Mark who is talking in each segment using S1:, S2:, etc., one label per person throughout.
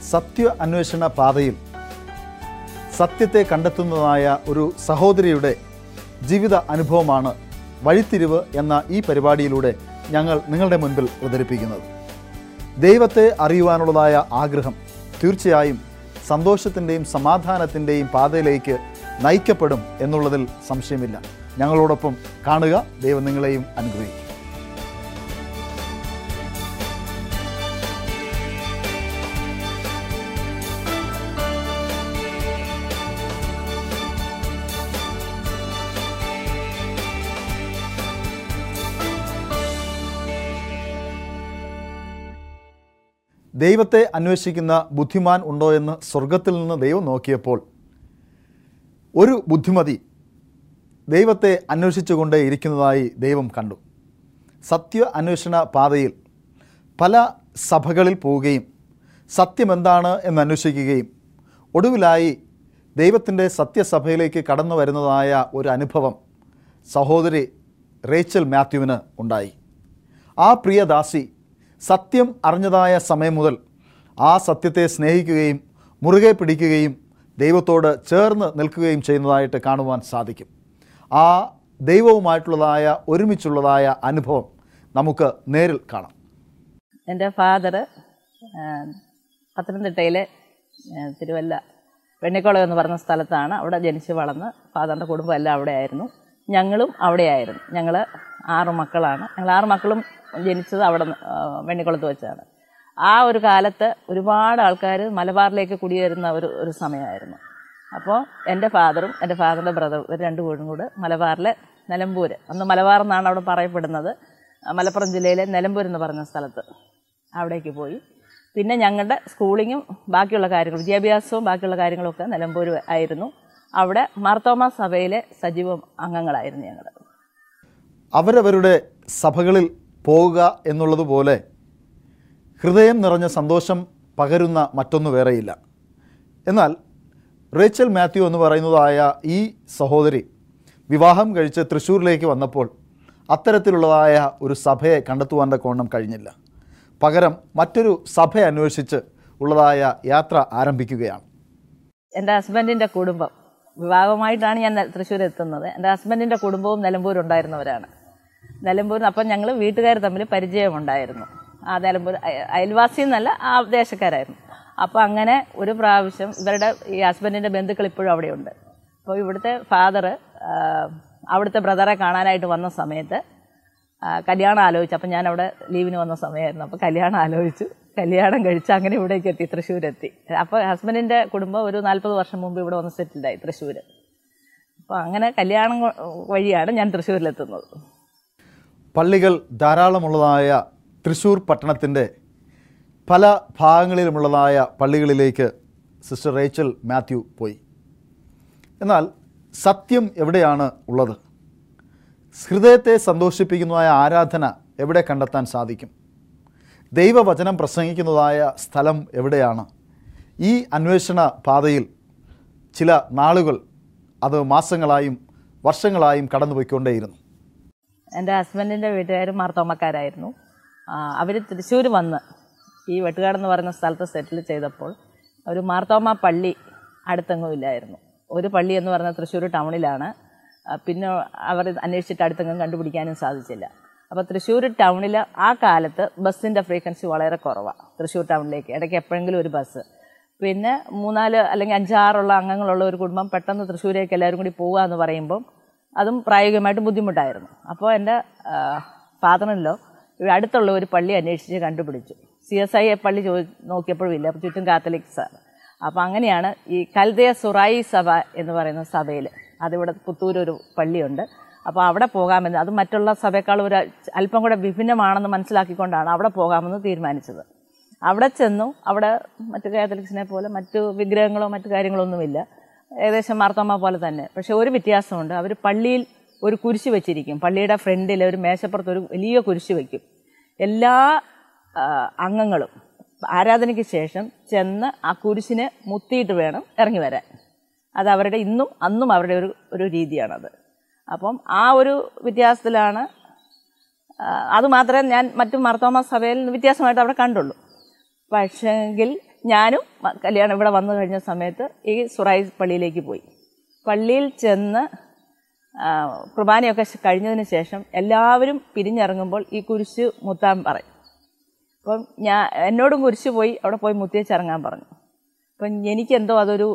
S1: സത്യ അന്വേഷണ പാതയിൽ സത്യത്തെ കണ്ടെത്തുന്നതായ ഒരു സഹോദരിയുടെ ജീവിത അനുഭവമാണ് വഴിത്തിരിവ് എന്ന ഈ പരിപാടിയിലൂടെ ഞങ്ങൾ നിങ്ങളുടെ മുൻപിൽ അവതരിപ്പിക്കുന്നത് ദൈവത്തെ അറിയുവാനുള്ളതായ ആഗ്രഹം തീർച്ചയായും സന്തോഷത്തിൻ്റെയും സമാധാനത്തിൻ്റെയും പാതയിലേക്ക് നയിക്കപ്പെടും എന്നുള്ളതിൽ സംശയമില്ല ഞങ്ങളോടൊപ്പം കാണുക ദൈവം നിങ്ങളെയും അനുഗ്രഹിക്കും ദൈവത്തെ അന്വേഷിക്കുന്ന ബുദ്ധിമാൻ ഉണ്ടോ എന്ന് സ്വർഗത്തിൽ നിന്ന് ദൈവം നോക്കിയപ്പോൾ ഒരു ബുദ്ധിമതി ദൈവത്തെ അന്വേഷിച്ചുകൊണ്ടേ ഇരിക്കുന്നതായി ദൈവം കണ്ടു സത്യ അന്വേഷണ പാതയിൽ പല സഭകളിൽ പോവുകയും സത്യമെന്താണ് എന്ന് അന്വേഷിക്കുകയും ഒടുവിലായി ദൈവത്തിൻ്റെ സത്യസഭയിലേക്ക് കടന്നു വരുന്നതായ ഒരു അനുഭവം സഹോദരി റേച്ചൽ മാത്യുവിന് ഉണ്ടായി ആ പ്രിയദാസി സത്യം അറിഞ്ഞതായ സമയം മുതൽ ആ സത്യത്തെ സ്നേഹിക്കുകയും മുറുകെ പിടിക്കുകയും ദൈവത്തോട് ചേർന്ന് നിൽക്കുകയും ചെയ്യുന്നതായിട്ട് കാണുവാൻ സാധിക്കും ആ ദൈവവുമായിട്ടുള്ളതായ ഒരുമിച്ചുള്ളതായ അനുഭവം നമുക്ക് നേരിൽ കാണാം
S2: എൻ്റെ ഫാദർ പത്തനംതിട്ടയിലെ ആ, തിരുവല്ല വെണ്ണിക്കുളം എന്ന് പറഞ്ഞ സ്ഥലത്താണ് അവിടെ ജനിച്ച് വളർന്ന് ഫാദറിൻ്റെ കുടുംബം എല്ലാം അവിടെയായിരുന്നു ഞങ്ങളും അവിടെയായിരുന്നു ഞങ്ങൾ ആറ് മക്കളാണ് ഞങ്ങൾ ആറ് മക്കളും ജനിച്ചത് അവിടെ നിന്ന്, ആ, വെണ്ണിക്കുളത്ത് വെച്ചാണ് ആ ഒരു കാലത്ത് ഒരുപാട് ആൾക്കാർ മലബാറിലേക്ക് കുടിയേറുന്ന ഒരു ഒരു സമയമായിരുന്നു അപ്പോൾ എൻ്റെ ഫാദറും എൻ്റെ ഫാദറിൻ്റെ ബ്രദറും ഇവർ രണ്ടു പേരും കൂടെ മലബാറിലെ നിലമ്പൂർ അന്ന് മലബാർ എന്നാണ് അവിടെ പറയപ്പെടുന്നത് ആ, മലപ്പുറം ജില്ലയിലെ നിലമ്പൂർ എന്ന് പറഞ്ഞ സ്ഥലത്ത് അവിടേക്ക് പോയി പിന്നെ ഞങ്ങളുടെ സ്കൂളിങ്ങും ബാക്കിയുള്ള കാര്യങ്ങൾ വിദ്യാഭ്യാസവും ബാക്കിയുള്ള കാര്യങ്ങളൊക്കെ നിലമ്പൂർ ആയിരുന്നു അവിടെ മാർത്തോമ സഭയിലെ സജീവ അംഗങ്ങളായിരുന്നു ഞങ്ങൾ
S1: അവരവരുടെ സഭകളിൽ പോവുക എന്നുള്ളതുപോലെ ഹൃദയം നിറഞ്ഞ സന്തോഷം പകരുന്ന മറ്റൊന്ന് വേറെയില്ല എന്നാൽ റേച്ചൽ മാത്യു എന്ന് പറയുന്നതായ ഈ സഹോദരി വിവാഹം കഴിച്ച് തൃശ്ശൂരിലേക്ക് വന്നപ്പോൾ അത്തരത്തിലുള്ളതായ ഒരു സഭയെ കണ്ടെത്തുവാൻ്റെ കോണം കഴിഞ്ഞില്ല പകരം മറ്റൊരു സഭ അന്വേഷിച്ച് ഉള്ളതായ യാത്ര ആരംഭിക്കുകയാണ്
S2: എൻ്റെ ഹസ്ബൻഡിൻ്റെ കുടുംബം വിവാഹമായിട്ടാണ് ഞാൻ നെ- തൃശ്ശൂർ എത്തുന്നത് എൻ്റെ ഹസ്ബൻഡിൻ്റെ കുടുംബവും നിലമ്പൂർ ഉണ്ടായിരുന്നവരാണ് നിലമ്പൂരിൽ അപ്പം ഞങ്ങൾ വീട്ടുകാർ തമ്മിൽ പരിചയമുണ്ടായിരുന്നു ആ നിലമ്പൂർ അയ- അയൽവാസി എന്നല്ല ആ ദേശക്കാരായിരുന്നു അപ്പോൾ അങ്ങനെ ഒരു പ്രാവശ്യം ഇവരുടെ ഈ ഹസ്ബൻഡിൻ്റെ ബന്ധുക്കൾ ഇപ്പോഴും അവിടെയുണ്ട് അപ്പോൾ ഇവിടുത്തെ ഫാദർ അവിടുത്തെ ബ്രദറെ കാണാനായിട്ട് വന്ന സമയത്ത് ആ, കല്യാണം ആലോചിച്ചു അപ്പം ഞാൻ അവിടെ ലീവിന് വന്ന സമയമായിരുന്നു അപ്പോൾ കല്യാണം ആലോചിച്ചു കല്യാണം കഴിച്ച് അങ്ങനെ ഇവിടേക്ക് എത്തി തൃശ്ശൂരെത്തി അപ്പോൾ ഹസ്ബൻഡിൻ്റെ കുടുംബം ഒരു നാൽപ്പത് വർഷം മുമ്പ് ഇവിടെ വന്ന് സെറ്റിൽഡായി തൃശ്ശൂർ അപ്പോൾ അങ്ങനെ കല്യാണം കൊ- വഴിയാണ് ഞാൻ തൃശ്ശൂരിലെത്തുന്നത്
S1: പള്ളികൾ ധാരാളമുള്ളതായ തൃശ്ശൂർ പട്ടണത്തിൻ്റെ പല ഭാഗങ്ങളിലുമുള്ളതായ പള്ളികളിലേക്ക് സിസ്റ്റർ റേച്ചൽ മാത്യു പോയി എന്നാൽ സത്യം എവിടെയാണ് ഉള്ളത് ഹൃദയത്തെ സന്തോഷിപ്പിക്കുന്നതായ ആരാധന എവിടെ കണ്ടെത്താൻ സാധിക്കും ദൈവവചനം പ്രസംഗിക്കുന്നതായ സ്ഥലം എവിടെയാണ് ഈ അന്വേഷണ പാതയിൽ ചില നാളുകൾ അത് മാസങ്ങളായും വർഷങ്ങളായും കടന്നുപോയിക്കൊണ്ടേയിരുന്നു
S2: എൻ്റെ ഹസ്ബൻഡിൻ്റെ വീട്ടുകാർ മാർത്തോമക്കാരായിരുന്നു അവർ തൃശ്ശൂർ വന്ന് ഈ വെട്ടുകാട് എന്ന് പറയുന്ന സ്ഥലത്ത് സെറ്റിൽ ചെയ്തപ്പോൾ ഒരു മാർത്തോമ പള്ളി അടുത്തെങ്ങും ഇല്ലായിരുന്നു ഒരു പള്ളി എന്ന് പറയുന്നത് തൃശ്ശൂർ ടൗണിലാണ് ആ, പിന്നെ അവർ അന്വേഷിച്ചിട്ട് അടുത്തെങ്ങും കണ്ടുപിടിക്കാനും സാധിച്ചില്ല അപ്പോൾ തൃശ്ശൂർ ടൗണിൽ ആ കാലത്ത് ബസ്സിൻ്റെ ഫ്രീക്വൻസി വളരെ കുറവാണ് തൃശ്ശൂർ ടൗണിലേക്ക് ഇടയ്ക്ക് എപ്പോഴെങ്കിലും ഒരു ബസ് പിന്നെ മൂന്നാല് അല്ലെങ്കിൽ അഞ്ചാറുള്ള അംഗങ്ങളുള്ള ഒരു കുടുംബം പെട്ടെന്ന് തൃശ്ശൂരേക്ക് എല്ലാവരും കൂടി പോവുക എന്ന് പറയുമ്പം അതും പ്രായോഗികമായിട്ട് ബുദ്ധിമുട്ടായിരുന്നു അപ്പോൾ എൻ്റെ ഫാദറിനല്ലോ അടുത്തുള്ള ഒരു പള്ളി അന്വേഷിച്ച് കണ്ടുപിടിച്ചു സി എസ് ഐ പള്ളി ചോ നോക്കിയപ്പോഴും ഇല്ല അപ്പോൾ ചുറ്റും കാത്തലിക്സാണ് അപ്പോൾ അങ്ങനെയാണ് ഈ കൽദയ സുറായി സഭ എന്ന് പറയുന്ന സഭയിൽ അതിവിടെ പുത്തൂർ ഒരു പള്ളിയുണ്ട് അപ്പോൾ അവിടെ പോകാമെന്ന് അത് മറ്റുള്ള സഭയേക്കാളും ഒരു അല്പം കൂടെ വിഭിന്നമാണെന്ന് മനസ്സിലാക്കിക്കൊണ്ടാണ് അവിടെ പോകാമെന്ന് തീരുമാനിച്ചത് അവിടെ ചെന്നു അവിടെ മറ്റു കാത്തലിക്സിനെ പോലെ മറ്റു വിഗ്രഹങ്ങളോ മറ്റു കാര്യങ്ങളോ ഒന്നുമില്ല ഏകദേശം മാർത്തോമ പോലെ തന്നെ പക്ഷെ ഒരു വ്യത്യാസമുണ്ട് അവർ പള്ളിയിൽ ഒരു കുരിശ് വെച്ചിരിക്കും പള്ളിയുടെ ഫ്രണ്ടിൽ ഒരു മേശപ്പുറത്ത് ഒരു വലിയ കുരിശ് വയ്ക്കും എല്ലാ ആ, അംഗങ്ങളും ആരാധനയ്ക്ക് ശേഷം ചെന്ന് ആ കുരിശിനെ മുത്തിയിട്ട് വേണം ഇറങ്ങി വരാൻ അത് അവരുടെ ഇന്നും അന്നും അവരുടെ ഒരു ഒരു രീതിയാണത് അപ്പം ആ ഒരു വ്യത്യാസത്തിലാണ് ആ, അത് മാത്രമേ ഞാൻ മറ്റു മാർത്തോമ സഭയിൽ വ്യത്യാസമായിട്ട് അവിടെ കണ്ടുള്ളൂ പക്ഷെങ്കിൽ ഞാനും മ- കല്യാണം ഇവിടെ വന്നു കഴിഞ്ഞ സമയത്ത് ഈ സുറായി പള്ളിയിലേക്ക് പോയി പള്ളിയിൽ ചെന്ന് ആ, കുർബാനയൊക്കെ ശ- കഴിഞ്ഞതിന് ശേഷം എല്ലാവരും പിരിഞ്ഞിറങ്ങുമ്പോൾ ഈ കുരിശ് മുത്താൻ പറയും അപ്പം ഞാൻ എന്നോടും കുരിശ് പോയി അവിടെ പോയി മുത്തിയച്ചിറങ്ങാൻ പറഞ്ഞു അപ്പം എനിക്കെന്തോ അതൊരു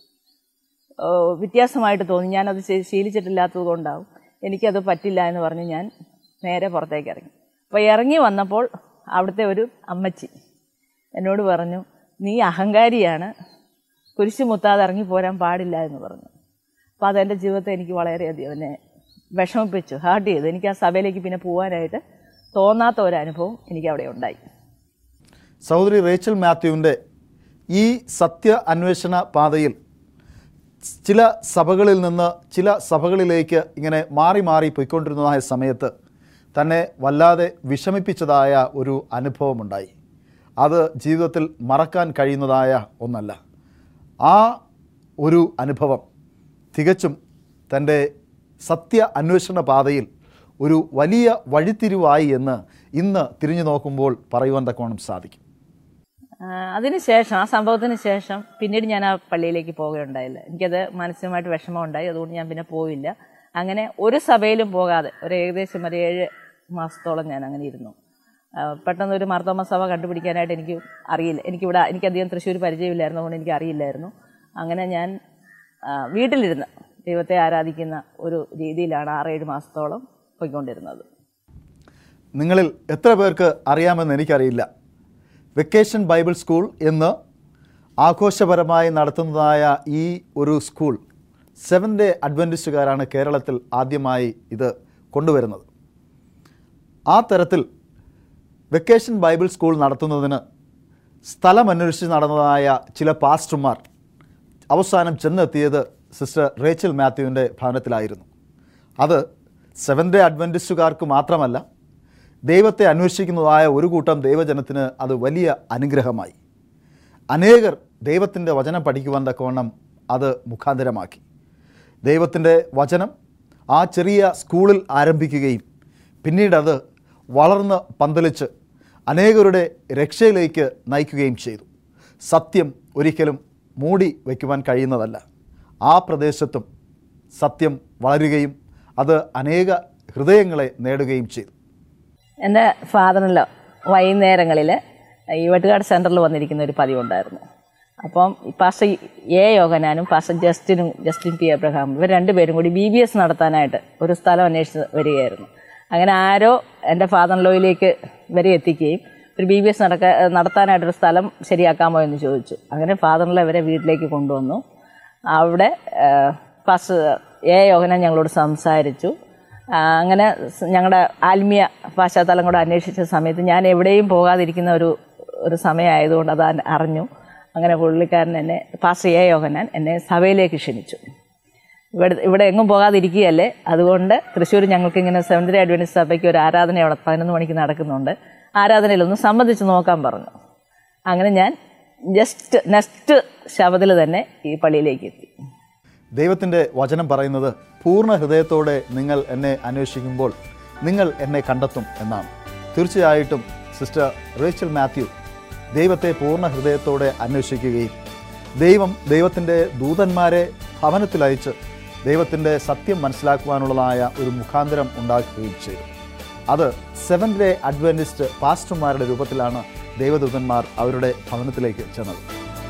S2: ഓ, വ്യത്യാസമായിട്ട് തോന്നി ഞാനത് ശീ- ശീലിച്ചിട്ടില്ലാത്തത് കൊണ്ടാവും എനിക്കത് പറ്റില്ല എന്ന് പറഞ്ഞ് ഞാൻ നേരെ പുറത്തേക്ക് ഇറങ്ങി അപ്പോൾ ഇറങ്ങി വന്നപ്പോൾ അവിടുത്തെ ഒരു അമ്മച്ചി എന്നോട് പറഞ്ഞു നീ അഹങ്കാരിയാണ് കുരിശ് മുത്താതെ ഇറങ്ങി പോരാൻ പാടില്ല എന്ന് പറഞ്ഞു അപ്പോൾ അതെൻ്റെ ജീവിതത്തെ എനിക്ക് വളരെയധികം എന്നെ വിഷമിപ്പിച്ചു ഹാർട്ട് ചെയ്തു എനിക്ക് ആ സഭയിലേക്ക് പിന്നെ പോകാനായിട്ട് തോന്നാത്ത ഒരു അനുഭവം എനിക്ക് അവിടെ ഉണ്ടായി
S1: സഹോദരി റേച്ചൽ മാത്യുവിൻ്റെ ഈ സത്യ അന്വേഷണ പാതയിൽ ചില സഭകളിൽ നിന്ന് ചില സഭകളിലേക്ക് ഇങ്ങനെ മാറി മാറി പോയിക്കൊണ്ടിരുന്നതായ സമയത്ത് തന്നെ വല്ലാതെ വിഷമിപ്പിച്ചതായ ഒരു അനുഭവമുണ്ടായി അത് ജീവിതത്തിൽ മറക്കാൻ കഴിയുന്നതായ ഒന്നല്ല ആ ഒരു അനുഭവം തികച്ചും തൻ്റെ സത്യ അന്വേഷണ പാതയിൽ ഒരു വലിയ വഴിത്തിരിവായി എന്ന് ഇന്ന് തിരിഞ്ഞു നോക്കുമ്പോൾ പറയുവാൻ തക്കോണം സാധിക്കും
S2: ആ, അതിനുശേഷം ആ സംഭവത്തിന് ശേഷം പിന്നീട് ഞാൻ ആ പള്ളിയിലേക്ക് പോവുകയുണ്ടായില്ല എനിക്കത് മാനസികമായിട്ട് വിഷമം ഉണ്ടായി അതുകൊണ്ട് ഞാൻ പിന്നെ പോയില്ല അങ്ങനെ ഒരു സഭയിലും പോകാതെ ഒരു ഏകദേശം ഒരു ഏഴ് മാസത്തോളം ഞാൻ അങ്ങനെ ഇരുന്നു ആ, പെട്ടെന്ന് ഒരു മാർത്തോമ സഭ കണ്ടുപിടിക്കാനായിട്ട് എനിക്ക് അറിയില്ല എനിക്കിവിടെ എനിക്കധികം തൃശ്ശൂർ പരിചയമില്ലായിരുന്നു അതുകൊണ്ട് എനിക്ക് അറിയില്ലായിരുന്നു അങ്ങനെ ഞാൻ ആ, വീട്ടിലിരുന്ന് ദൈവത്തെ ആരാധിക്കുന്ന ഒരു രീതിയിലാണ് ആറേഴ് മാസത്തോളം പോയിക്കൊണ്ടിരുന്നത്
S1: നിങ്ങളിൽ എത്ര പേർക്ക് അറിയാമെന്ന് എനിക്കറിയില്ല വെക്കേഷൻ ബൈബിൾ സ്കൂൾ എന്ന് ആഘോഷപരമായി നടത്തുന്നതായ ഈ ഒരു സ്കൂൾ സെവൻ ഡേ അഡ്വൻറ്റിസ്റ്റുകാരാണ് കേരളത്തിൽ ആദ്യമായി ഇത് കൊണ്ടുവരുന്നത് ആ തരത്തിൽ വെക്കേഷൻ ബൈബിൾ സ്കൂൾ നടത്തുന്നതിന് സ്ഥലമന്വേഷിച്ച് നടന്നതായ ചില പാസ്റ്റർമാർ അവസാനം ചെന്നെത്തിയത് സിസ്റ്റർ റേച്ചൽ മാത്യുവിൻ്റെ ഭവനത്തിലായിരുന്നു അത് സെവൻ ഡേ അഡ്വൻറ്റിസ്റ്റുകാർക്ക് മാത്രമല്ല ദൈവത്തെ അന്വേഷിക്കുന്നതായ ഒരു കൂട്ടം ദൈവജനത്തിന് അത് വലിയ അനുഗ്രഹമായി അനേകർ ദൈവത്തിൻ്റെ വചനം പഠിക്കുവാൻ തക്കവണ്ണം അത് മുഖാന്തരമാക്കി ദൈവത്തിൻ്റെ വചനം ആ ചെറിയ സ്കൂളിൽ ആരംഭിക്കുകയും പിന്നീട് അത് വളർന്ന് പന്തലിച്ച് അനേകരുടെ രക്ഷയിലേക്ക് നയിക്കുകയും ചെയ്തു സത്യം ഒരിക്കലും മൂടി വയ്ക്കുവാൻ കഴിയുന്നതല്ല ആ പ്രദേശത്തും സത്യം വളരുകയും അത് അനേക ഹൃദയങ്ങളെ നേടുകയും ചെയ്തു
S2: എൻ്റെ ഫാദറിലോ വൈകുന്നേരങ്ങളിൽ ഈ വെട്ടുകാട് സെൻറ്ററിൽ വന്നിരിക്കുന്ന ഒരു പതിവുണ്ടായിരുന്നു അപ്പം ഈ പാസ്റ്റർ എ യോഗനാനും പാസ്റ്റർ ജസ്റ്റിനും ജസ്റ്റിൻ പി എബ്രഹാമും ഇവർ രണ്ടുപേരും കൂടി ബി ബി എസ് നടത്താനായിട്ട് ഒരു സ്ഥലം അന്വേഷിച്ച് വരികയായിരുന്നു അങ്ങനെ ആരോ എൻ്റെ ഫാദറിലോയിലേക്ക് ഇവരെ എത്തിക്കുകയും ഒരു ബി ബി എസ് നടക്ക നടത്താനായിട്ടൊരു സ്ഥലം ശരിയാക്കാമോ എന്ന് ചോദിച്ചു അങ്ങനെ ഫാദറിലെ ഇവരെ വീട്ടിലേക്ക് കൊണ്ടുവന്നു അവിടെ പാസ്റ്റർ എ യോഗനാൻ ഞങ്ങളോട് സംസാരിച്ചു ആ, അങ്ങനെ സ് ഞങ്ങളുടെ ആത്മീയ പശ്ചാത്തലം കൂടെ അന്വേഷിച്ച സമയത്ത് ഞാൻ എവിടെയും പോകാതിരിക്കുന്ന ഒരു ഒരു സമയമായതുകൊണ്ട് അത് അൻ- അറിഞ്ഞു അങ്ങനെ പുള്ളിക്കാരൻ എന്നെ പാസ്റ്റർ എ യോഗനാൻ എന്നെ സഭയിലേക്ക് ക്ഷണിച്ചു ഇവിടെ ഇവിടെ എങ്ങും പോകാതിരിക്കുകയല്ലേ അതുകൊണ്ട് തൃശ്ശൂർ ഞങ്ങൾക്ക് ഇങ്ങനെ സെവൻത് ഡേ അഡ്വൻറ്റിസ്റ്റ് സഭയ്ക്ക് ഒരു ആരാധന അവിടെ പതിനൊന്ന് മണിക്ക് നടക്കുന്നുണ്ട് ആരാധനയിലൊന്ന് സംബന്ധിച്ച് നോക്കാൻ പറഞ്ഞു അങ്ങനെ ഞാൻ ജസ്റ്റ് നെക്സ്റ്റ് ശബദിൽ തന്നെ ഈ പള്ളിയിലേക്ക് എത്തി
S1: ദൈവത്തിൻ്റെ വചനം പറയുന്നത് പൂർണ്ണ ഹൃദയത്തോടെ നിങ്ങൾ എന്നെ അന്വേഷിക്കുമ്പോൾ നിങ്ങൾ എന്നെ കണ്ടെത്തും എന്നാണ് തീർച്ചയായിട്ടും സിസ്റ്റർ റേച്ചൽ മാത്യു ദൈവത്തെ പൂർണ്ണ ഹൃദയത്തോടെ അന്വേഷിക്കുകയും ദൈവം ദൈവത്തിൻ്റെ ദൂതന്മാരെ ഭവനത്തിലയച്ച് ദൈവത്തിൻ്റെ സത്യം മനസ്സിലാക്കുവാനുള്ളതായ ഒരു മുഖാന്തരം ഉണ്ടാക്കുകയും ചെയ്തു അത് സെവൻ ഡേ അഡ്വൻറ്റിസ്റ്റ് പാസ്റ്റർമാരുടെ രൂപത്തിലാണ് ദൈവദൂതന്മാർ അവരുടെ ഭവനത്തിലേക്ക് ചെന്നത്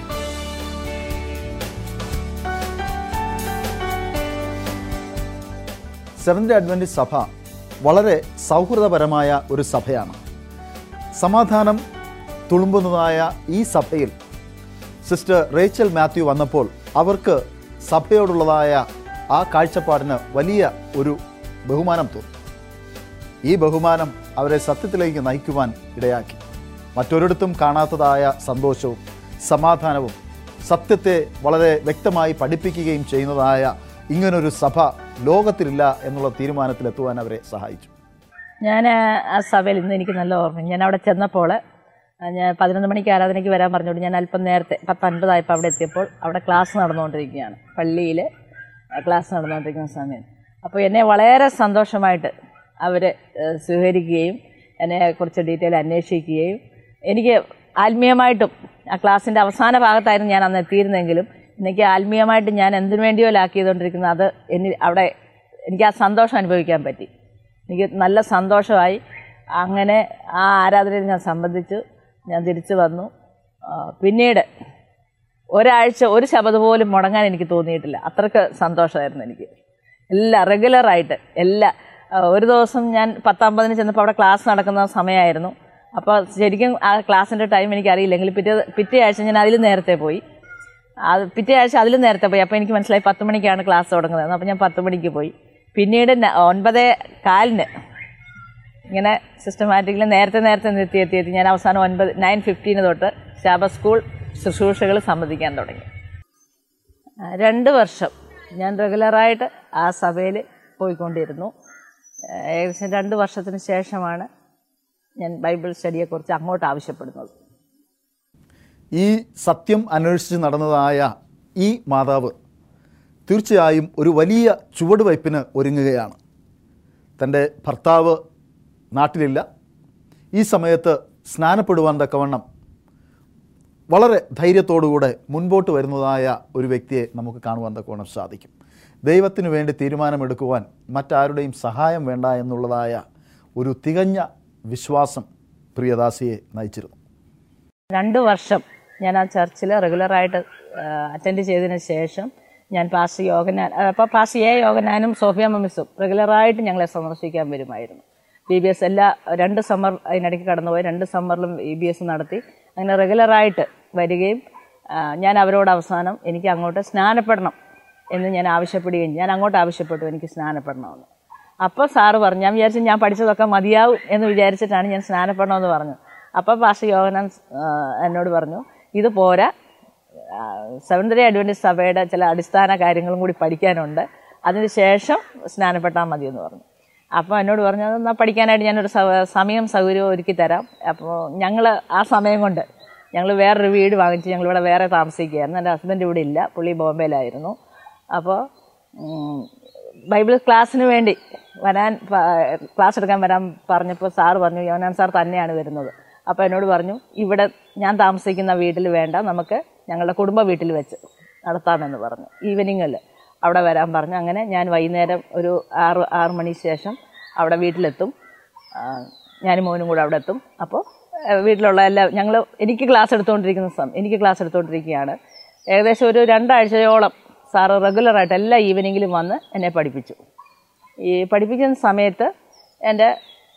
S1: സെവൻത് അഡ്വൻറ്റിസ്റ്റ് സഭ വളരെ സൗഹൃദപരമായ ഒരു സഭയാണ് സമാധാനം തുളുമ്പുന്നതായ ഈ സഭയിൽ സിസ്റ്റർ റേച്ചൽ മാത്യു വന്നപ്പോൾ അവർക്ക് സഭയോടുള്ളതായ ആ കാഴ്ചപ്പാടിന് വലിയ ഒരു ബഹുമാനം തോന്നി ഈ ബഹുമാനം അവരെ സത്യത്തിലേക്ക് നയിക്കുവാൻ ഇടയാക്കി മറ്റൊരിടത്തും കാണാത്തതായ സന്തോഷവും സമാധാനവും സത്യത്തെ വളരെ വ്യക്തമായി പഠിപ്പിക്കുകയും ചെയ്യുന്നതായ ഇങ്ങനൊരു സഭ ലോകത്തിലില്ല എന്നുള്ള തീരുമാനത്തിലെത്തുവാൻ അവരെ സഹായിച്ചു
S2: ഞാൻ ആ സഭയിൽ ഇന്ന് എനിക്ക് നല്ല ഓർമ്മ ഞാൻ അവിടെ ചെന്നപ്പോൾ ആ, ഞാൻ പതിനൊന്ന് മണിക്ക് ആരാധനയ്ക്ക് വരാൻ പറഞ്ഞുകൊണ്ട് ഞാൻ അല്പം നേരത്തെ പത്ത് അൻപതായപ്പോൾ അവിടെ എത്തിയപ്പോൾ അവിടെ ക്ലാസ് നടന്നുകൊണ്ടിരിക്കുകയാണ് പള്ളിയിൽ ക്ലാസ് നടന്നുകൊണ്ടിരിക്കുന്ന സമയം അപ്പോൾ എന്നെ വളരെ സന്തോഷമായിട്ട് അവർ സ്വീകരിക്കുകയും എന്നെക്കുറിച്ച് ഡീറ്റെയിൽ അന്വേഷിക്കുകയും എനിക്ക് ആത്മീയമായിട്ടും ആ ക്ലാസ്സിൻ്റെ അവസാന ഭാഗത്തായിരുന്നു ഞാൻ അന്ന് എത്തിയിരുന്നെങ്കിലും എനിക്ക് ആത്മീയമായിട്ട് ഞാൻ എന്തിനു വേണ്ടിയോ ലാക്ക് ചെയ്തുകൊണ്ടിരിക്കുന്നത് അത് എന്നിൽ അവിടെ എനിക്ക് ആ സന്തോഷം അനുഭവിക്കാൻ പറ്റി എനിക്ക് നല്ല സന്തോഷമായി അങ്ങനെ ആ ആരാധനയിൽ ഞാൻ സംബന്ധിച്ചു ഞാൻ തിരിച്ചു വന്നു ആ, പിന്നീട് ഒരാഴ്ച ഒരു ശബ്ദം പോലും മുടങ്ങാൻ എനിക്ക് തോന്നിയിട്ടില്ല അത്രയ്ക്ക് സന്തോഷമായിരുന്നു എനിക്ക് എല്ലാ റെഗുലറായിട്ട് എല്ലാ ആ, ഒരു ദിവസം ഞാൻ പത്തമ്പതിന് ചെന്നപ്പോൾ അവിടെ ക്ലാസ് നടക്കുന്ന സമയമായിരുന്നു അപ്പോൾ ശരിക്കും ആ ക്ലാസ്സിൻ്റെ ടൈം എനിക്ക് അറിയില്ലെങ്കിൽ പിറ്റേ പിറ്റേ ആഴ്ച ഞാൻ അതിൽ നേരത്തെ പോയി അത് പിറ്റേ ആഴ്ച അതിലും നേരത്തെ പോയി അപ്പോൾ എനിക്ക് മനസ്സിലായി പത്ത് മണിക്കാണ് ക്ലാസ് തുടങ്ങുന്നത് അപ്പോൾ ഞാൻ പത്ത് മണിക്ക് പോയി പിന്നീട് ന- ഒൻപതേ കാലിന് ഇങ്ങനെ സിസ്റ്റമാറ്റിക്കലി നേരത്തെ നേരത്തെ നിർത്തി എത്തി എത്തി ഞാൻ അവസാനം ഒൻപത് നയൻ ഫിഫ്റ്റീന് തൊട്ട് ശാപ സ്കൂൾ ശുശ്രൂഷകൾ സംബന്ധിക്കാൻ തുടങ്ങി ആ, രണ്ട് വർഷം ഞാൻ റെഗുലറായിട്ട് ആ സഭയിൽ പോയിക്കൊണ്ടിരുന്നു ആ, ഏകദേശം രണ്ട് വർഷത്തിന് ശേഷമാണ് ഞാൻ ബൈബിൾ സ്റ്റഡിയെക്കുറിച്ച് അങ്ങോട്ട് ആവശ്യപ്പെടുന്നത്
S1: ഈ സത്യം അന്വേഷിച്ച് നടന്നതായ ഈ മാതാവ് തീർച്ചയായും ഒരു വലിയ ചുവടുവയ്പ്പിന് ഒരുങ്ങുകയാണ് തൻ്റെ ഭർത്താവ് നാട്ടിലില്ല ഈ സമയത്ത് സ്നാനപ്പെടുവാൻ തക്കവണ്ണം വളരെ ധൈര്യത്തോടുകൂടെ മുൻപോട്ട് വരുന്നതായ ഒരു വ്യക്തിയെ നമുക്ക് കാണുവാൻ തക്കവണ്ണം സാധിക്കും ദൈവത്തിന് വേണ്ടി തീരുമാനമെടുക്കുവാൻ മറ്റാരുടെയും സഹായം വേണ്ട എന്നുള്ളതായ ഒരു തികഞ്ഞ വിശ്വാസം പ്രിയദാസിയെ നയിച്ചിരുന്നു
S2: രണ്ട് വർഷം ഞാൻ ആ ചർച്ചിൽ റെഗുലറായിട്ട് അറ്റൻഡ് ചെയ്തതിന് ശേഷം ഞാൻ പാസ് യോഗനാൻ അപ്പോൾ പാസ് എ യോഗനാനും സോഫിയ മമിസും റെഗുലറായിട്ട് ഞങ്ങളെ സന്ദർശിക്കാൻ വരുമായിരുന്നു ബി ബി എസ് എല്ലാ രണ്ട് സമ്മർ അതിനിടയ്ക്ക് കടന്നുപോയി രണ്ട് സമ്മറിലും ബി ബി എസ് നടത്തി അങ്ങനെ റെഗുലറായിട്ട് വരികയും ആ, ഞാൻ അവരോട് അവസാനം എനിക്ക് അങ്ങോട്ട് സ്നാനപ്പെടണം എന്ന് ഞാൻ ആവശ്യപ്പെടുകയും ഞാൻ അങ്ങോട്ട് ആവശ്യപ്പെട്ടു എനിക്ക് സ്നാനപ്പെടണമെന്ന് അപ്പോൾ സാറ് പറഞ്ഞു ഞാൻ വിചാരിച്ചു ഞാൻ പഠിച്ചതൊക്കെ മതിയാവും എന്ന് വിചാരിച്ചിട്ടാണ് ഞാൻ സ്നാനപ്പെടണമെന്ന് പറഞ്ഞു അപ്പോൾ പാഷ യോഗനാൻ ആ, എന്നോട് പറഞ്ഞു ഇത് പോരാ സെവൻത് ഡേ അഡ്വൻറ്റേജ് സഭയുടെ ചില അടിസ്ഥാന കാര്യങ്ങളും കൂടി പഠിക്കാനുണ്ട് അതിന് ശേഷം സ്നാനപ്പെട്ടാൽ മതി എന്ന് പറഞ്ഞു അപ്പോൾ എന്നോട് പറഞ്ഞു എന്നാൽ പഠിക്കാനായിട്ട് ഞാനൊരു സ- സമയം സൗകര്യവും ഒരുക്കി തരാം അപ്പോൾ ഞങ്ങൾ ആ സമയം കൊണ്ട് ഞങ്ങൾ വേറൊരു വീട് വാങ്ങിച്ച് ഞങ്ങളിവിടെ വേറെ താമസിക്കുകയായിരുന്നു എൻ്റെ ഹസ്ബൻഡ് ഇവിടെ ഇല്ല പുള്ളി ബോംബെയിലായിരുന്നു അപ്പോൾ ഉം, ബൈബിൾ ക്ലാസ്സിന് വേണ്ടി വരാൻ പ- ക്ലാസ് എടുക്കാൻ വരാൻ പറഞ്ഞപ്പോൾ സാറ് പറഞ്ഞു യോനാൻ സാർ തന്നെയാണ് വരുന്നത് അപ്പോൾ എന്നോട് പറഞ്ഞു ഇവിടെ ഞാൻ താമസിക്കുന്ന വീട്ടിൽ വേണ്ട നമുക്ക് ഞങ്ങളുടെ കുടുംബ വീട്ടിൽ വെച്ച് നടത്താമെന്ന് പറഞ്ഞു ഈവനിങ്ങിൽ അവിടെ വരാൻ പറഞ്ഞു അങ്ങനെ ഞാൻ വൈകുന്നേരം ഒരു ആറ് ആറ് മണി ശേഷം അവിടെ വീട്ടിലെത്തും ആ, ഞാനും മോനും കൂടെ അവിടെ എത്തും അപ്പോൾ ആ, വീട്ടിലുള്ള എല്ലാ ഞങ്ങൾ എനിക്ക് ക്ലാസ് എടുത്തുകൊണ്ടിരിക്കുന്ന സമയം എനിക്ക് ക്ലാസ് എടുത്തുകൊണ്ടിരിക്കുകയാണ് ഏകദേശം ഒരു രണ്ടാഴ്ചയോളം സാറ് റെഗുലറായിട്ട് എല്ലാ ഈവനിങ്ങിലും വന്ന് എന്നെ പഠിപ്പിച്ചു ഈ പഠിപ്പിക്കുന്ന സമയത്ത് എൻ്റെ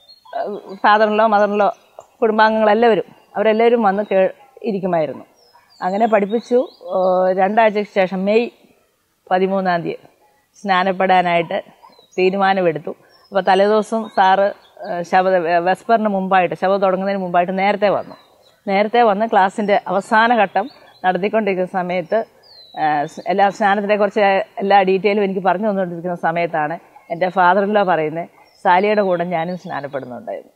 S2: ഫാദറിലോ മദറിലോ കുടുംബാംഗങ്ങളെല്ലാവരും അവരെല്ലാവരും വന്ന് കേ ഇരിക്കുമായിരുന്നു അങ്ങനെ പഠിപ്പിച്ചു ഓ, രണ്ടാഴ്ചയ്ക്ക് ശേഷം മെയ് പതിമൂന്നാം തീയതി സ്നാനപ്പെടാനായിട്ട് തീരുമാനമെടുത്തു അപ്പോൾ തലേദിവസം സാറ് ഏഹ്, ശബദ വെസ്പറിന് മുമ്പായിട്ട് ശബദ തുടങ്ങുന്നതിന് മുമ്പായിട്ട് നേരത്തെ വന്നു നേരത്തെ വന്ന് ക്ലാസ്സിൻ്റെ അവസാന ഘട്ടം നടത്തിക്കൊണ്ടിരിക്കുന്ന സമയത്ത് ഏഹ്, സ് എല്ലാ സ്നാനത്തിനെ കുറിച്ച് എല്ലാ ഡീറ്റെയിലും എനിക്ക് പറഞ്ഞു തന്നുകൊണ്ടിരിക്കുന്ന സമയത്താണ് എൻ്റെ ഫാദറിലോ പറയുന്നത് സാലിയുടെ കൂടെ ഞാനും സ്നാനപ്പെടുന്നുണ്ടായിരുന്നു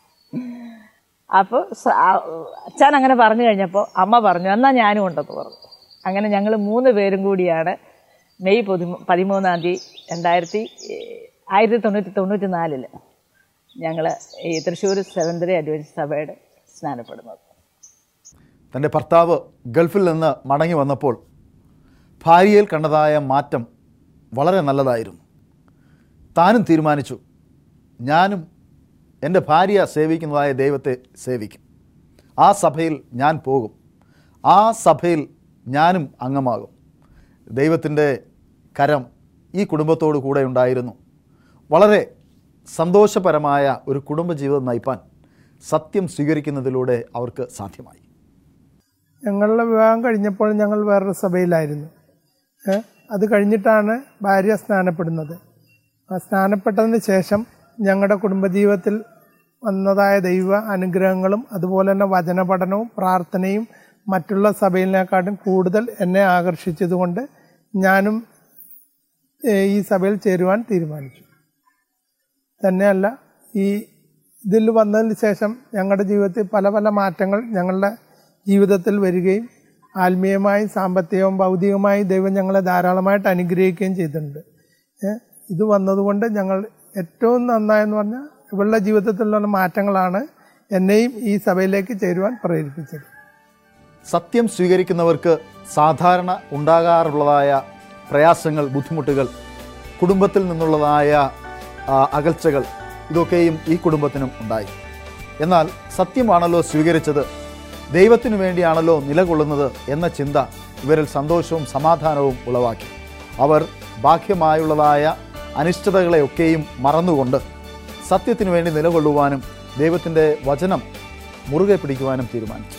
S2: അപ്പോൾ സ- ആ, അച്ഛൻ അങ്ങനെ പറഞ്ഞു കഴിഞ്ഞപ്പോൾ അമ്മ പറഞ്ഞു എന്നാൽ ഞാനും ഉണ്ടെന്ന് പറഞ്ഞു അങ്ങനെ ഞങ്ങൾ മൂന്ന് പേരും കൂടിയാണ് മെയ് പതി പതിമൂന്നാം തീയതി രണ്ടായിരത്തി ആയിരത്തി തൊണ്ണൂറ്റി തൊണ്ണൂറ്റി നാലില് ഞങ്ങൾ ഈ തൃശ്ശൂർ സെവന്തരി അഡ്വൻസ് സഭയുടെ സ്നാനപ്പെടുന്നത്
S1: തൻ്റെ ഭർത്താവ് ഗൾഫിൽ നിന്ന് മടങ്ങി വന്നപ്പോൾ ഭാര്യയിൽ കണ്ടതായ മാറ്റം വളരെ നല്ലതായിരുന്നു താനും തീരുമാനിച്ചു ഞാനും എൻ്റെ ഭാര്യ സേവിക്കുന്നതായ ദൈവത്തെ സേവിക്കും ആ സഭയിൽ ഞാൻ പോകും ആ സഭയിൽ ഞാനും അംഗമാകും ദൈവത്തിൻ്റെ കരം ഈ കുടുംബത്തോടു കൂടെ ഉണ്ടായിരുന്നു വളരെ സന്തോഷപരമായ ഒരു കുടുംബജീവിതം നയിപ്പാൻ സത്യം സ്വീകരിക്കുന്നതിലൂടെ അവർക്ക് സാധ്യമായി
S3: ഞങ്ങളുടെ വിവാഹം കഴിഞ്ഞപ്പോൾ ഞങ്ങൾ വേറൊരു സഭയിലായിരുന്നു ഏ, അത് കഴിഞ്ഞിട്ടാണ് ഭാര്യ സ്നാനപ്പെടുന്നത് ആ സ്നാനപ്പെട്ടതിന് ശേഷം ഞങ്ങളുടെ കുടുംബജീവിതത്തിൽ വന്നതായ ദൈവ അനുഗ്രഹങ്ങളും അതുപോലെ തന്നെ വചന പഠനവും പ്രാർത്ഥനയും മറ്റുള്ള സഭയിലിനെക്കാട്ടും കൂടുതൽ എന്നെ ആകർഷിച്ചതുകൊണ്ട് ഞാനും ഏ, ഈ സഭയിൽ ചേരുവാൻ തീരുമാനിച്ചു തന്നെയല്ല ഈ ഇതിൽ വന്നതിന് ശേഷം ഞങ്ങളുടെ ജീവിതത്തിൽ പല പല മാറ്റങ്ങൾ ഞങ്ങളുടെ ജീവിതത്തിൽ വരികയും ആത്മീയമായും സാമ്പത്തികവും ഭൗതികമായും ദൈവം ഞങ്ങളെ ധാരാളമായിട്ട് അനുഗ്രഹിക്കുകയും ചെയ്തിട്ടുണ്ട് ഏ, ഇത് വന്നതുകൊണ്ട് ഞങ്ങൾ ഏറ്റവും നന്നായെന്ന് പറഞ്ഞാൽ ഇവളുടെ ജീവിതത്തിലുള്ള മാറ്റങ്ങളാണ് എന്നെയും ഈ സഭയിലേക്ക് ചേരുവാൻ പ്രേരിപ്പിച്ചത്
S1: സത്യം സ്വീകരിക്കുന്നവർക്ക് സാധാരണ ഉണ്ടാകാറുള്ളതായ പ്രയാസങ്ങൾ ബുദ്ധിമുട്ടുകൾ കുടുംബത്തിൽ നിന്നുള്ളതായ ആ, അകൽച്ചകൾ ഇതൊക്കെയും ഈ കുടുംബത്തിനും ഉണ്ടായി എന്നാൽ സത്യമാണല്ലോ സ്വീകരിച്ചത് ദൈവത്തിനു വേണ്ടിയാണല്ലോ നിലകൊള്ളുന്നത് എന്ന ചിന്ത ഇവരിൽ സന്തോഷവും സമാധാനവും ഉളവാക്കി അവർ ബാഹ്യമായുള്ളതായ അനിഷ്ടതകളെയൊക്കെയും മറന്നുകൊണ്ട് സത്യത്തിനു വേണ്ടി നിലകൊള്ളുവാനും ദൈവത്തിൻ്റെ വചനം മുറുകെ പിടിക്കുവാനും തീരുമാനിച്ചു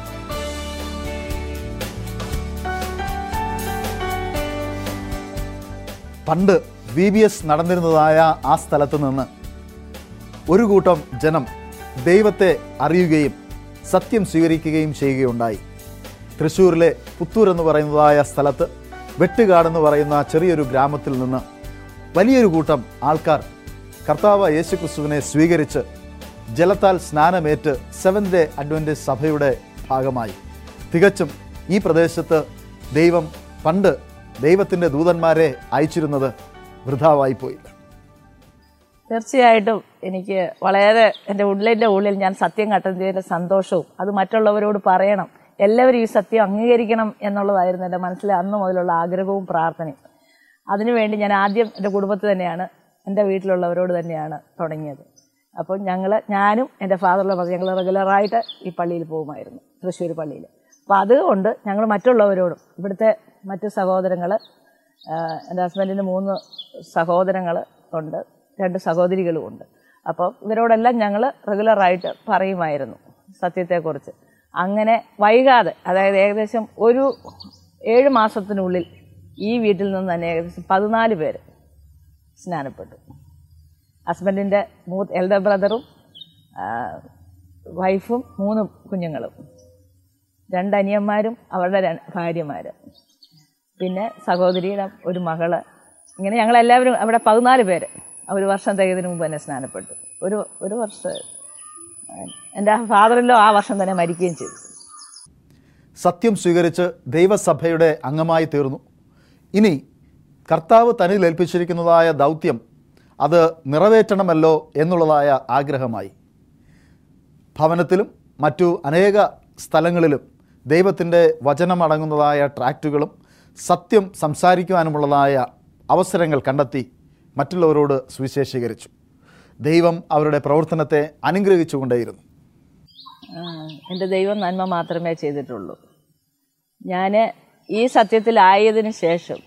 S1: പണ്ട് വി ബി എസ് നടന്നിരുന്നതായ ആ സ്ഥലത്ത് നിന്ന് ഒരു കൂട്ടം ജനം ദൈവത്തെ അറിയുകയും സത്യം സ്വീകരിക്കുകയും ചെയ്യുകയുണ്ടായി തൃശ്ശൂരിലെ പുത്തൂർ എന്ന് പറയുന്നതായ സ്ഥലത്ത് വെട്ടുകാട് എന്ന് പറയുന്ന ചെറിയൊരു ഗ്രാമത്തിൽ നിന്ന് വലിയൊരു കൂട്ടം ആൾക്കാർ കർത്താവ് യേശുക്രിസ്തുവിനെ സ്വീകരിച്ച് ജലത്താൽ സ്നാനമേറ്റ് സെവൻത് ഡേ അഡ്വൻറ്റേജ് സഭയുടെ ഭാഗമായി തികച്ചും ഈ പ്രദേശത്ത് ദൈവം പണ്ട് ദൈവത്തിൻ്റെ ദൂതന്മാരെ അയച്ചിരുന്നത് വൃഥാവായിപ്പോയില്ല
S2: തീർച്ചയായിട്ടും എനിക്ക് വളരെ എൻ്റെ ഉള്ളിൻ്റെ ഉള്ളിൽ ഞാൻ സത്യം കണ്ടെത്തിയതിൻ്റെ സന്തോഷവും അത് മറ്റുള്ളവരോട് പറയണം എല്ലാവരും ഈ സത്യം അംഗീകരിക്കണം എന്നുള്ളതായിരുന്നു എൻ്റെ മനസ്സിലെ അന്ന് മുതലുള്ള ആഗ്രഹവും പ്രാർത്ഥനയും അതിനുവേണ്ടി ഞാൻ ആദ്യം എൻ്റെ കുടുംബത്തിൽ തന്നെയാണ് എൻ്റെ വീട്ടിലുള്ളവരോട് തന്നെയാണ് തുടങ്ങിയത് അപ്പോൾ ഞങ്ങൾ ഞാനും എൻ്റെ ഫാദറിലെ മതി ഞങ്ങൾ റെഗുലറായിട്ട് ഈ പള്ളിയിൽ പോകുമായിരുന്നു തൃശ്ശൂർ പള്ളിയിൽ അപ്പോൾ അതുകൊണ്ട് ഞങ്ങൾ മറ്റുള്ളവരോടും ഇവിടുത്തെ മറ്റ് സഹോദരങ്ങൾ എൻ്റെ ഹസ്ബൻഡിന് മൂന്ന് സഹോദരങ്ങൾ ഉണ്ട് രണ്ട് സഹോദരികളും ഉണ്ട് അപ്പോൾ ഇവരോടെല്ലാം ഞങ്ങൾ റെഗുലറായിട്ട് പറയുമായിരുന്നു സത്യത്തെക്കുറിച്ച് അങ്ങനെ വൈകാതെ അതായത് ഏകദേശം ഒരു ഏഴ് മാസത്തിനുള്ളിൽ ഈ വീട്ടിൽ നിന്ന് തന്നെ ഏകദേശം പതിനാല് പേര് സ്നാനപ്പെട്ടു ഹസ്ബൻഡിൻ്റെ മൂ എൽഡർ ബ്രദറും വൈഫും മൂന്ന് കുഞ്ഞുങ്ങളും രണ്ട് അനിയന്മാരും അവരുടെ ര- ഭാര്യമാര് പിന്നെ സഹോദരിയുടെ ഒരു മകള് ഇങ്ങനെ ഞങ്ങളെല്ലാവരും അവിടെ പതിനാല് പേര് ഒരു വർഷം തികയതിനു മുമ്പ് തന്നെ സ്നാനപ്പെട്ടു ഒരു ഒരു വർഷം എൻ്റെ ഫാദറിലോ ആ വർഷം തന്നെ മരിക്കുകയും ചെയ്തു
S1: സത്യം സ്വീകരിച്ച് ദൈവസഭയുടെ അംഗമായി തീർന്നു ഇനി കർത്താവ് തന്നിൽ ഏൽപ്പിച്ചിരിക്കുന്നതായ ദൗത്യം അത് നിറവേറ്റണമല്ലോ എന്നുള്ളതായ ആഗ്രഹമായി ഭവനത്തിലും മറ്റു അനേക സ്ഥലങ്ങളിലും ദൈവത്തിൻ്റെ വചനമടങ്ങുന്നതായ ട്രാക്റ്റുകളും സത്യം സംസാരിക്കുവാനുമുള്ളതായ അവസരങ്ങൾ കണ്ടെത്തി മറ്റുള്ളവരോട് സുവിശേഷീകരിച്ചു ദൈവം അവരുടെ പ്രവർത്തനത്തെ അനുഗ്രഹിച്ചുകൊണ്ടേയിരുന്നു
S2: ആ, എൻ്റെ ദൈവം നന്മ മാത്രമേ ചെയ്തിട്ടുള്ളൂ ഞാൻ ഈ സത്യത്തിലായതിനു ശേഷം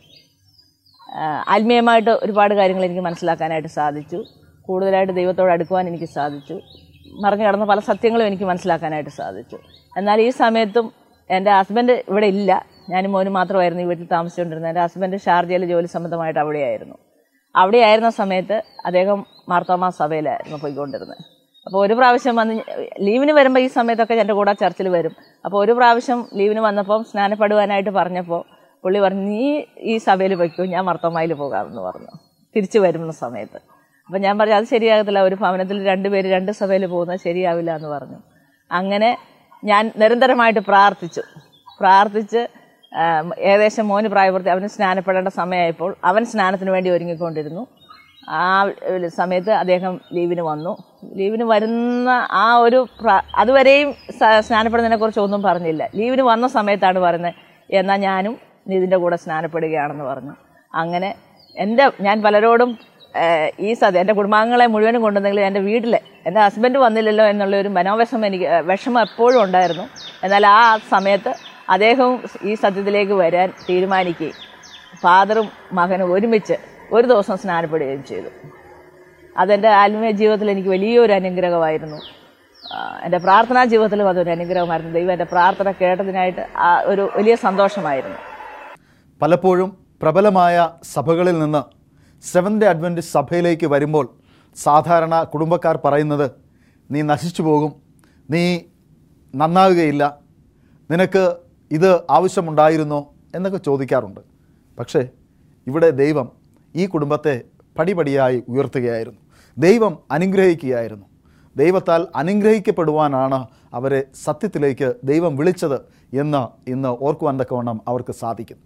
S2: ആ, ആത്മീയമായിട്ട് ഒരുപാട് കാര്യങ്ങൾ എനിക്ക് മനസ്സിലാക്കാനായിട്ട് സാധിച്ചു കൂടുതലായിട്ട് ദൈവത്തോട് അടുക്കുവാൻ എനിക്ക് സാധിച്ചു മറിഞ്ഞു കിടന്ന പല സത്യങ്ങളും എനിക്ക് മനസ്സിലാക്കാനായിട്ട് സാധിച്ചു എന്നാൽ ഈ സമയത്തും എൻ്റെ ഹസ്ബൻഡ് ഇവിടെ ഇല്ല ഞാനും മോനും മാത്രമായിരുന്നു ഈ വീട്ടിൽ താമസിച്ചുകൊണ്ടിരുന്നത് എൻ്റെ ഹസ്ബൻഡ് ഷാർജയിൽ ജോലി സംബന്ധമായിട്ട് അവിടെയായിരുന്നു അവിടെയായിരുന്ന സമയത്ത് അദ്ദേഹം മാർത്തോമാ സഭയിലായിരുന്നു പോയിക്കൊണ്ടിരുന്നത് അപ്പോൾ ഒരു പ്രാവശ്യം വന്ന് ലീവിന് വരുമ്പോൾ ഈ സമയത്തൊക്കെ എൻ്റെ കൂടെ ചർച്ചിൽ വരും അപ്പോൾ ഒരു പ്രാവശ്യം ലീവിന് വന്നപ്പം സ്നാനപ്പെടുവാനായിട്ട് പറഞ്ഞപ്പോൾ പുള്ളി പറഞ്ഞു നീ ഈ സഭയിൽ പൊയ്ക്കോ ഞാൻ മർത്തോമായിൽ പോകാമെന്ന് പറഞ്ഞു തിരിച്ചു വരുന്ന സമയത്ത് അപ്പം ഞാൻ പറഞ്ഞു അത് ശരിയാകത്തില്ല ഒരു ഭവനത്തിൽ രണ്ടുപേര് രണ്ട് സഭയിൽ പോകുന്നത് ശരിയാവില്ല എന്ന് പറഞ്ഞു അങ്ങനെ ഞാൻ നിരന്തരമായിട്ട് പ്രാർത്ഥിച്ചു പ്രാർത്ഥിച്ച് ആ, ഏകദേശം മോന് പ്രായപൂർത്തി അവന് സ്നാനപ്പെടേണ്ട സമയമായപ്പോൾ അവൻ സ്നാനത്തിന് വേണ്ടി ഒരുങ്ങിക്കൊണ്ടിരുന്നു ആ ഒരു സമയത്ത് അദ്ദേഹം ലീവിന് വന്നു ലീവിന് വരുന്ന ആ ഒരു പ്ര- അതുവരെയും സ- സ്നാനപ്പെടുന്നതിനെക്കുറിച്ച് ഒന്നും പറഞ്ഞില്ല ലീവിന് വന്ന സമയത്താണ് പറയുന്നത് എന്നാൽ ഞാനും നിതിൻ്റെ കൂടെ സ്നാനപ്പെടുകയാണെന്ന് പറഞ്ഞു അങ്ങനെ എൻ്റെ ഞാൻ പലരോടും ഏഹ്, ഈ സത്യം എൻ്റെ കുടുംബാംഗങ്ങളെ മുഴുവനും കൊണ്ടുവന്നെങ്കിലും എൻ്റെ വീട്ടിൽ എൻ്റെ ഹസ്ബൻഡ് വന്നില്ലല്ലോ എന്നുള്ള ഒരു മനോവിഷമം എനിക്ക് ഏഹ്, വിഷമം എപ്പോഴും ഉണ്ടായിരുന്നു എന്നാൽ ആ സമയത്ത് അദ്ദേഹവും ഈ സത്യത്തിലേക്ക് വരാൻ തീരുമാനിക്കുകയും ഫാദറും മകനും ഒരുമിച്ച് ഒരു ദിവസം സ്നാനപ്പെടുകയും ചെയ്തു അതെൻ്റെ ആത്മീയ ജീവിതത്തിൽ എനിക്ക് വലിയൊരു അനുഗ്രഹമായിരുന്നു ആ, എൻ്റെ പ്രാർത്ഥനാ ജീവിതത്തിലും അതൊരു അനുഗ്രഹമായിരുന്നു ദൈവം എൻ്റെ പ്രാർത്ഥന കേട്ടതിനായിട്ട് ആ ഒരു വലിയ സന്തോഷമായിരുന്നു
S1: പലപ്പോഴും പ്രബലമായ സഭകളിൽ നിന്ന് സെവൻത് ഡേ അഡ്വൻറ്റിസ്റ്റ് സഭയിലേക്ക് വരുമ്പോൾ സാധാരണ കുടുംബക്കാർ പറയുന്നത് നീ നശിച്ചു പോകും നീ നന്നാവുകയില്ല നിനക്ക് ഇത് ആവശ്യമുണ്ടായിരുന്നോ എന്നൊക്കെ ചോദിക്കാറുണ്ട് പക്ഷേ ഇവിടെ ദൈവം ഈ കുടുംബത്തെ പടിപടിയായി ഉയർത്തുകയായിരുന്നു ദൈവം അനുഗ്രഹിക്കുകയായിരുന്നു ദൈവത്താൽ അനുഗ്രഹിക്കപ്പെടുവാനാണ് അവരെ സത്യത്തിലേക്ക് ദൈവം വിളിച്ചത് എന്ന് ഇന്ന് ഓർക്കുവാൻ തക്കവണ്ണം അവർക്ക് സാധിക്കും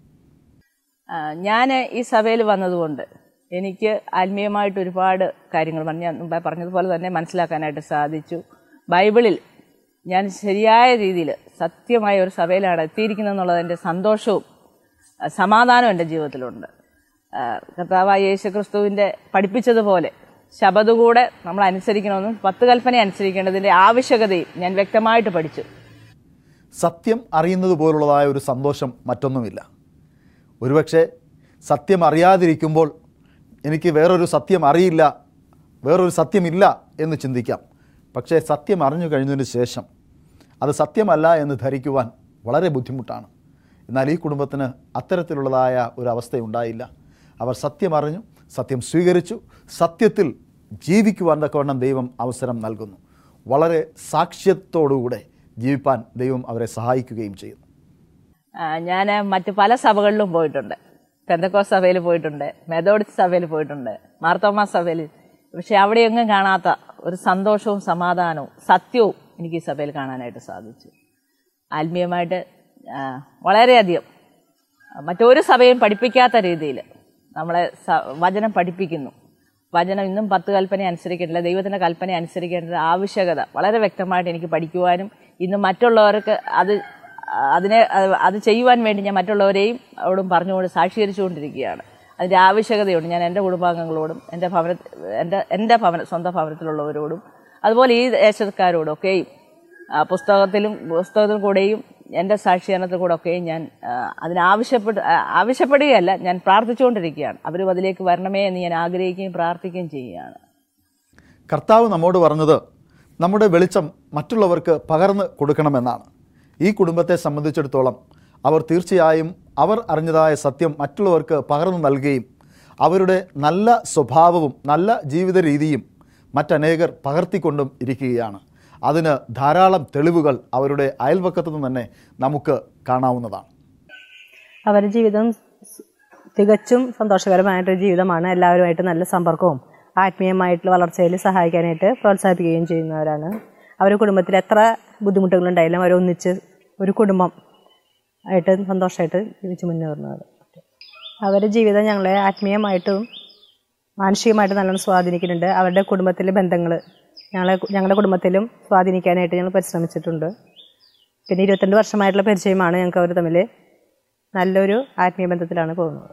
S2: ഞാൻ ഈ സഭയിൽ വന്നതുകൊണ്ട് എനിക്ക് ആത്മീയമായിട്ട് ഒരുപാട് കാര്യങ്ങൾ പറഞ്ഞ മുമ്പേ പറഞ്ഞതുപോലെ തന്നെ മനസ്സിലാക്കാനായിട്ട് സാധിച്ചു ബൈബിളിൽ ഞാൻ ശരിയായ രീതിയിൽ സത്യമായ ഒരു സഭയിലാണ് എത്തിയിരിക്കുന്നതെന്നുള്ളതിൻ്റെ സന്തോഷവും ആ, സമാധാനവും എൻ്റെ ജീവിതത്തിലുണ്ട് ആ, കർത്താവായ യേശു ക്രിസ്തുവിൻ്റെ പഠിപ്പിച്ചതുപോലെ ശബത് കൂടെ നമ്മൾ അനുസരിക്കണമെന്നും പത്ത് കൽപ്പന അനുസരിക്കേണ്ടതിൻ്റെ ആവശ്യകതയും ഞാൻ വ്യക്തമായിട്ട് പഠിച്ചു
S1: സത്യം അറിയുന്നത് പോലുള്ളതായ ഒരു സന്തോഷം മറ്റൊന്നുമില്ല ഒരുപക്ഷെ സത്യം അറിയാതിരിക്കുമ്പോൾ എനിക്ക് വേറൊരു സത്യം അറിയില്ല വേറൊരു സത്യമില്ല എന്ന് ചിന്തിക്കാം പക്ഷേ സത്യം അറിഞ്ഞു കഴിഞ്ഞതിന് ശേഷം അത് സത്യമല്ല എന്ന് ധരിക്കുവാൻ വളരെ ബുദ്ധിമുട്ടാണ് എന്നാൽ ഈ കുടുംബത്തിന് അത്തരത്തിലുള്ളതായ ഒരു അവസ്ഥയുണ്ടായില്ല അവർ സത്യം അറിഞ്ഞു സത്യം സ്വീകരിച്ചു സത്യത്തിൽ ജീവിക്കുവാൻ തക്കവണ്ണം ദൈവം അവസരം നൽകുന്നു വളരെ സാക്ഷ്യത്തോടുകൂടെ ജീവിപ്പാൻ ദൈവം അവരെ സഹായിക്കുകയും ചെയ്യുന്നു
S2: ഞാൻ മറ്റ് പല സഭകളിലും പോയിട്ടുണ്ട് പെന്തക്കോസ് സഭയിൽ പോയിട്ടുണ്ട് മെതോഡിസ്റ്റ് സഭയിൽ പോയിട്ടുണ്ട് മാർത്തോമ സഭയിൽ പക്ഷെ അവിടെയൊന്നും കാണാത്ത ഒരു സന്തോഷവും സമാധാനവും സത്യവും എനിക്ക് ഈ സഭയിൽ കാണാനായിട്ട് സാധിച്ചു ആത്മീയമായിട്ട് ആ, വളരെയധികം മറ്റൊരു സഭയും പഠിപ്പിക്കാത്ത രീതിയിൽ നമ്മളെ സ- വചനം പഠിപ്പിക്കുന്നു വചനം ഇന്നും പത്ത് കൽപ്പന അനുസരിക്കേണ്ടില്ല ദൈവത്തിൻ്റെ കൽപ്പന അനുസരിക്കേണ്ട ആവശ്യകത വളരെ വ്യക്തമായിട്ട് എനിക്ക് പഠിക്കുവാനും ഇന്ന് മറ്റുള്ളവർക്ക് അത് അതിനെ അത് അത് ചെയ്യുവാൻ വേണ്ടി ഞാൻ മറ്റുള്ളവരെയും അവരോടും പറഞ്ഞുകൊണ്ട് സാക്ഷീകരിച്ചുകൊണ്ടിരിക്കുകയാണ് അതിൻ്റെ ആവശ്യകതയുണ്ട് ഞാൻ എൻ്റെ കുടുംബാംഗങ്ങളോടും എൻ്റെ ഭവന എൻ്റെ എൻ്റെ ഭവന സ്വന്തം ഭവനത്തിലുള്ളവരോടും അതുപോലെ ഈ ദേശക്കാരോടും ഒക്കെയും ആ, പുസ്തകത്തിലും പുസ്തകത്തിൽ കൂടെയും എൻ്റെ സാക്ഷീകരണത്തിൽ കൂടെ ഒക്കെയും ഞാൻ ആ, അതിനാവശ്യപ്പെട്ട് ആ, ആവശ്യപ്പെടുകയല്ല ഞാൻ പ്രാർത്ഥിച്ചുകൊണ്ടിരിക്കുകയാണ് അവരും അതിലേക്ക് വരണമേ എന്ന് ഞാൻ ആഗ്രഹിക്കുകയും പ്രാർത്ഥിക്കുകയും ചെയ്യുകയാണ്
S1: കർത്താവ് നമ്മോട് പറഞ്ഞത് നമ്മുടെ വെളിച്ചം മറ്റുള്ളവർക്ക് പകർന്ന് കൊടുക്കണമെന്നാണ് ഈ കുടുംബത്തെ സംബന്ധിച്ചിടത്തോളം അവർ തീർച്ചയായും അവർ അറിഞ്ഞതായ സത്യം മറ്റുള്ളവർക്ക് പകർന്നു നൽകുകയും അവരുടെ നല്ല സ്വഭാവവും നല്ല ജീവിത രീതിയും മറ്റനേകർ പകർത്തിക്കൊണ്ടും ഇരിക്കുകയാണ് അതിന് ധാരാളം തെളിവുകൾ അവരുടെ അയൽവക്കത്തു നിന്ന് തന്നെ നമുക്ക് കാണാവുന്നതാണ്
S4: അവരുടെ ജീവിതം സ് തികച്ചും സന്തോഷകരമായിട്ടൊരു ജീവിതമാണ് എല്ലാവരുമായിട്ട് നല്ല സമ്പർക്കവും ആത്മീയമായിട്ടുള്ള വളർച്ചയിൽ സഹായിക്കാനായിട്ട് പ്രോത്സാഹിപ്പിക്കുകയും ചെയ്യുന്നവരാണ് അവരുടെ കുടുംബത്തിൽ എത്ര ബുദ്ധിമുട്ടുകളുണ്ടായാലും അവരൊന്നിച്ച് ഒരു കുടുംബം ആയിട്ട് സന്തോഷമായിട്ട് ജീവിച്ച് മുന്നേറുന്നത് അവരുടെ ജീവിതം ഞങ്ങളെ ആത്മീയമായിട്ടും മാനസികമായിട്ടും നല്ലോണം സ്വാധീനിക്കുന്നുണ്ട് അവരുടെ കുടുംബത്തിലെ ബന്ധങ്ങൾ ഞങ്ങളെ ഞങ്ങളുടെ കുടുംബത്തിലും സ്വാധീനിക്കാനായിട്ട് ഞങ്ങൾ പരിശ്രമിച്ചിട്ടുണ്ട് പിന്നെ ഇരുപത്തിരണ്ട് വർഷമായിട്ടുള്ള പരിചയമാണ് ഞങ്ങൾക്ക് അവർ തമ്മിൽ നല്ലൊരു ആത്മീയ ബന്ധത്തിലാണ് പോകുന്നത്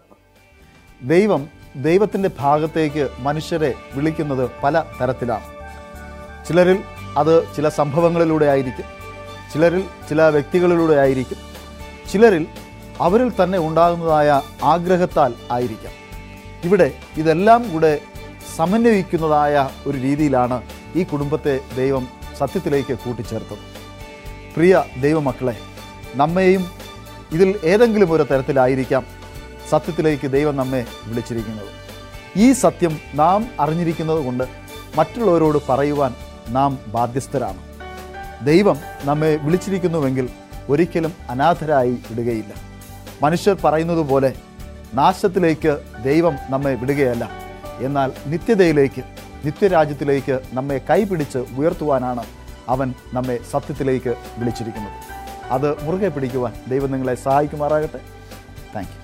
S1: ദൈവം ദൈവത്തിൻ്റെ ഭാഗത്തേക്ക് മനുഷ്യരെ വിളിക്കുന്നത് പല തരത്തിലാണ് ചിലരിൽ അത് ചില സംഭവങ്ങളിലൂടെ ആയിരിക്കും ചിലരിൽ ചില വ്യക്തികളിലൂടെ ആയിരിക്കും ചിലരിൽ അവരിൽ തന്നെ ഉണ്ടാകുന്നതായ ആഗ്രഹത്താൽ ആയിരിക്കാം ഇവിടെ ഇതെല്ലാം കൂടെ സമന്വയിക്കുന്നതായ ഒരു രീതിയിലാണ് ഈ കുടുംബത്തെ ദൈവം സത്യത്തിലേക്ക് കൂട്ടിച്ചേർത്തത് പ്രിയ ദൈവമക്കളെ നമ്മെയും ഇതിൽ ഏതെങ്കിലും ഒരു തരത്തിലായിരിക്കാം സത്യത്തിലേക്ക് ദൈവം നമ്മെ വിളിച്ചിരിക്കുന്നത് ഈ സത്യം നാം അറിഞ്ഞിരിക്കുന്നത് കൊണ്ട് മറ്റുള്ളവരോട് പറയുവാൻ നാം ബാധ്യസ്ഥരാണ് ദൈവം നമ്മെ വിളിച്ചിരിക്കുന്നുവെങ്കിൽ ഒരിക്കലും അനാഥരായി വിടുകയില്ല മനുഷ്യർ പറയുന്നത് പോലെ നാശത്തിലേക്ക് ദൈവം നമ്മെ വിടുകയല്ല എന്നാൽ നിത്യതയിലേക്ക് നിത്യരാജ്യത്തിലേക്ക് നമ്മെ കൈപിടിച്ച് ഉയർത്തുവാനാണ് അവൻ നമ്മെ സത്യത്തിലേക്ക് വിളിച്ചിരിക്കുന്നത് അത് മുറുകെ പിടിക്കുവാൻ ദൈവം നിങ്ങളെ സഹായിക്കുമാറാകട്ടെ താങ്ക്